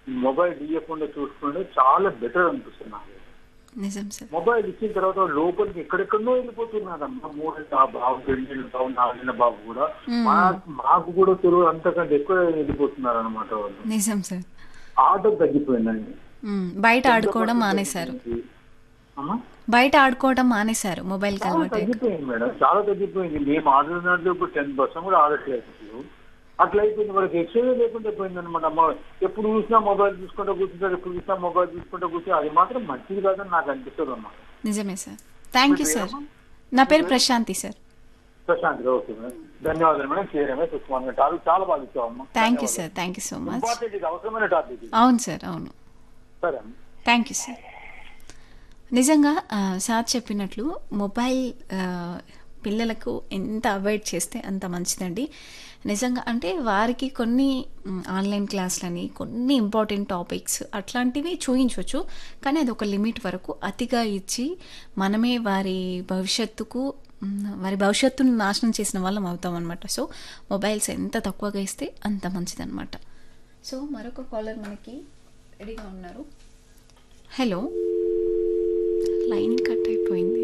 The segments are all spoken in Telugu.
మొబైల్ ఇవ్వకుండా చూసుకుంటే చాలా బెటర్ అనిపిస్తుంది నాకు నిజం సార్ మొబైల్ ఇచ్చిన తర్వాత లోపలికి ఎక్కడెక్కడో వెళ్ళిపోతున్నారమ్మా మూడేళ్ళ ఆ బాబు రెండేళ్ళ బాబు నాలుగేళ్ళ బాబు కూడా మా- మాకు కూడా తెలుగు అంతకంటే ఎక్కువ వెళ్ళిపోతున్నారు అనమాట వాళ్ళు నిజం సార్ ఆట తగ్గిపోయిందండి మ్మ్. బయట ఆడుకోవడం మానేశారు అమ్మా బయట ఆడుకోవడం మానేశారు మొబైల్ చాలా అలవాటు తగ్గిపోయింది మేడం చాలా తగ్గిపోయింది మేము ఆడుతున్నట్లు ఇప్పుడు టెన్ పర్సెంట్ కూడా ఆడట్లేదు ఇప్పుడు అట్లా అయిపోయింది వాళ్ళకి ఎక్సైజ్ లేకుండా పోయింది అనమాట అమ్మ ఎప్పుడు చూసినా మొబైల్ చూసుకుంటూ కూర్చుంటారు ఎప్పుడు చూసినా మొబైల్ చూసుకుంటూ కూర్చుంటే అది మాత్రం మంచిది కాదని నాకు అనిపిస్తుంది అమ్మా నిజమే సార్ థ్యాంక్ యూ సార్ నా పేరు ప్రశాంతి సార్ ప్రశాంత్ గా ఓకే మేడం ధన్యవాదాలు మేడం చేయడమే సుకుమార్ గారు టాపిక్ చాలా బాగా ఇచ్చావమ్మా thank you sir thank you so much important ఇది అవసరమైన టాపిక్ ఇది అవును సార్ అవును సరే అమ్మ థ్యాంక్ యూ సార్ నిజంగా ఆ, సార్ చెప్పినట్లు మొబైల్ ఆ, పిల్లలకు ఎంత అవాయిడ్ చేస్తే అంత మంచిదండి నిజంగా అంటే వారికి కొన్ని మ్, ఆన్లైన్ క్లాసులని కొన్ని ఇంపార్టెంట్ టాపిక్స్ అట్లాంటివి చూయించవచ్చు కానీ అది ఒక లిమిట్ వరకు అతిగా ఇచ్చి మనమే వారి భవిష్యత్తుకు మ్, వారి భవిష్యత్తును నాశనం చేసిన వాళ్ళం అవుతాం అనమాట సో మొబైల్స్ ఎంత తక్కువగా ఇస్తే అంత మంచిదన్నమాట సో మరొక కాలర్ మనకి రెడీగా ఉన్నారు హలో లైన్ కట్ అయిపోయింది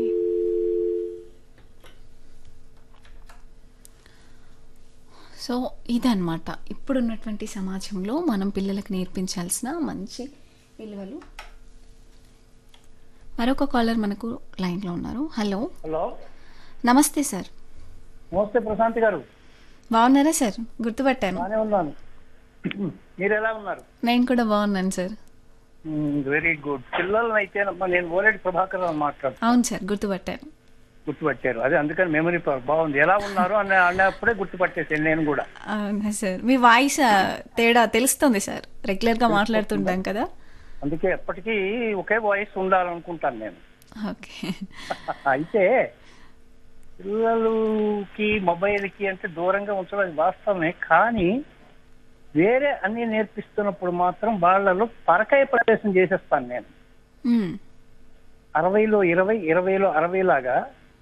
సో ఇదన్నమాట ఇప్పుడున్నటువంటి సమాజంలో మనం పిల్లలకు నేర్పించాల్సిన మంచి విలువలు మరొక కాలర్ మనకు లైన్లో ఉన్నారు హలో హలో నమస్తే సార్ నమస్తే ప్రశాంత్ గారు బాగున్నారా సార్ గుర్తుపట్టాను బాగానే ఉన్నాను మీరు ఎలా ఉన్నారు నేను కూడా బాగున్నాను సార్ వెరీ గుడ్ పిల్లల్ని అయితే నేను ఓలేటి ప్రభాకర్ రావు మాట్లాడు అవును సార్ గుర్తుపట్టాను గుర్తుపట్టారు అదే అందుకని మెమరీ పవర్ బాగుంది ఎలా ఉన్నారు అన్న అన్నప్పుడే గుర్తుపట్టేసాను నేను కూడా అవునా సార్ మీ వాయిస్ ఆ, తేడా తెలుస్తుంది సార్ రెగ్యులర్గా మాట్లాడుతుంటాం కదా అందుకే ఎప్పటికీ ఒకే వాయిస్ ఉండాలనుకుంటాను నేను ఓకే అయితే పిల్లలకి మొబైల్కి అంటే దూరంగా ఉంచడం అది వాస్తవమే కానీ వేరే అన్ని నేర్పిస్తున్నప్పుడు మాత్రం వాళ్ళలో పరకాయ ప్రవేశం చేసేస్తాను నేను మ్మ్. అరవైలో ఇరవై ఇరవైలో అరవై లాగా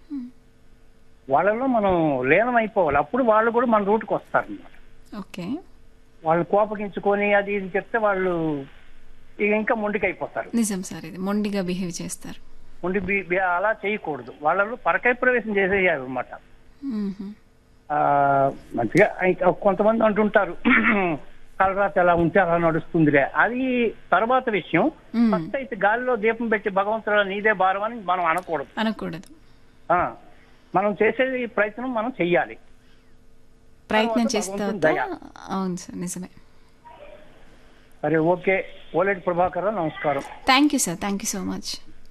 వాళ్ళలో మనం లీనం అయిపోవాలి అప్పుడు వాళ్ళు కూడా మన రూట్కి వస్తారన్నమాట ఓకే వాళ్ళు కోపగించుకొని అది ఇది చెప్తే వాళ్ళు ఇక ఇంకా మొండికి అయిపోతారు నిజం సార్ ఇది మొండిగా బిహేవ్ చేస్తారు మొండి బి- బి- అలా చేయకూడదు వాళ్ళలో పరకాయ ప్రవేశం చేసేయాలి అనమాట మ్మ్. మంచిగా ఇంకా కొంతమంది అంటుంటారు కలరాత ఎలా ఉంటే అలా నడుస్తుందిలే అది తర్వాత విషయం మ్మ్. ఫస్ట్ అయితే గాలిలో దీపం పెట్టి భగవంతుడు నీదే భారం అని మనం అనకూడదు అనకూడదు ఆ, మనం చేసే ప్రయత్నం మనం చెయ్యాలి ప్రయత్నం తర్వాత చేస్తే భగవంతుని దయ. అవును సార్ నిజమే సరే ఓకే ఓలేటి ప్రభాకర్ రావు, నమస్కారం thank you sir thank you so much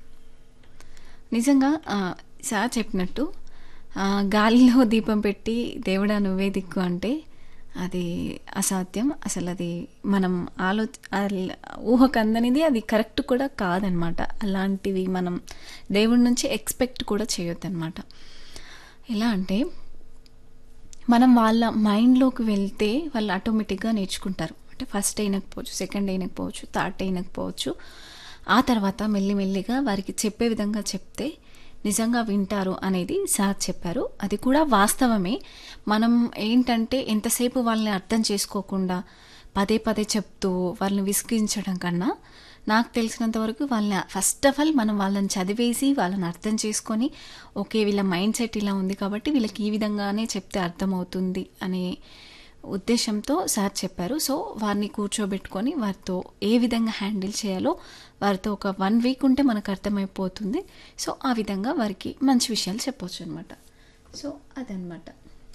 నిజంగా ఆ, సార్ చెప్పినట్టు ఆ, గాలిలో దీపం పెట్టి దేవుడా నువ్వే దిక్కు అంటే అది అసాధ్యం అసలు అది మనం ఆలో అల్- ఊహకు అందనిది అది కరెక్ట్ కూడా కాదనమాట అలాంటివి మనం దేవుడి నుంచి ఎక్స్పెక్ట్ కూడా చేయొద్దన్నమాట ఎలా అంటే మనం వాళ్ళ మైండ్లోకి వెళ్తే వాళ్ళు ఆటోమేటిక్గా నేర్చుకుంటారు అంటే ఫస్ట్ అయినకపోవచ్చు సెకండ్ అయినకపోవచ్చు థర్డ్ అయినకపోవచ్చు ఆ తర్వాత మెల్లిమెల్లిగా వారికి చెప్పే విధంగా చెప్తే నిజంగా వింటారు అనేది సార్ చెప్పారు అది కూడా వాస్తవమే మనం ఏంటంటే ఎంతసేపు వాళ్ళని అర్థం చేసుకోకుండా పదే పదే చెప్తూ వాళ్ళని విసిగించడం కన్నా నాకు తెలిసినంత వరకు వాళ్ళని ఫస్ట్ ఆఫ్ ఆల్ మనం వాళ్ళని చదివేసి వాళ్ళని అర్థం చేసుకొని ఓకే వీళ్ళ మైండ్ సెట్ ఇలా ఉంది కాబట్టి వీళ్ళకి ఈ విధంగానే చెప్తే అర్థమవుతుంది అనే ఉద్దేశంతో సార్ చెప్పారు సో వారిని కూర్చోబెట్టుకొని వారితో ఏ విధంగా హ్యాండిల్ చేయాలో వారితో ఒక వన్ వీక్ ఉంటే మనకు అర్థమైపోతుంది సో ఆ విధంగా వారికి మంచి విషయాలు చెప్పొచ్చు అనమాట సో అదనమాట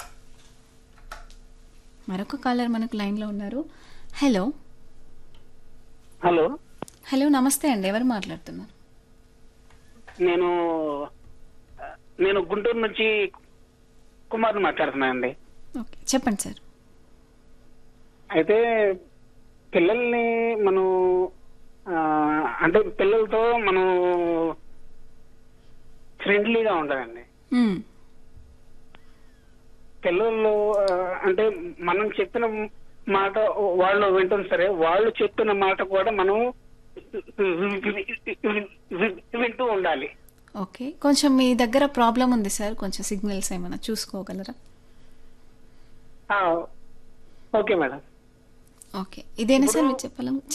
మరొక కాలర్ మనకు లైన్లో ఉన్నారు హలో హలో హలో నమస్తే అండి ఎవరు మాట్లాడుతున్నారు నేను నేను గుంటూరు నుంచి కుమార్ మాట్లాడుతున్నాను అండి ఓకే చెప్పండి సార్ అయితే పిల్లల్ని మనం ఆ, అంటే పిల్లలతో మనం ఫ్రెండ్లీగా ఉండాలండి మ్మ్. పిల్లలు ఆ, అంటే మనం చెప్పిన మాట వాళ్ళు వింటాం సరే వాళ్ళు చెప్పిన మాట కూడా మనం వింటూ ఉండాలి ఓకే కొంచెం మీ దగ్గర ప్రాబ్లం ఉంది సార్ కొంచెం సిగ్నల్స్ ఏమైనా చూసుకోగలరా ఆ, ఓకే మేడం ఓకే ఇదేనా సార్ మీరు చెప్పాలి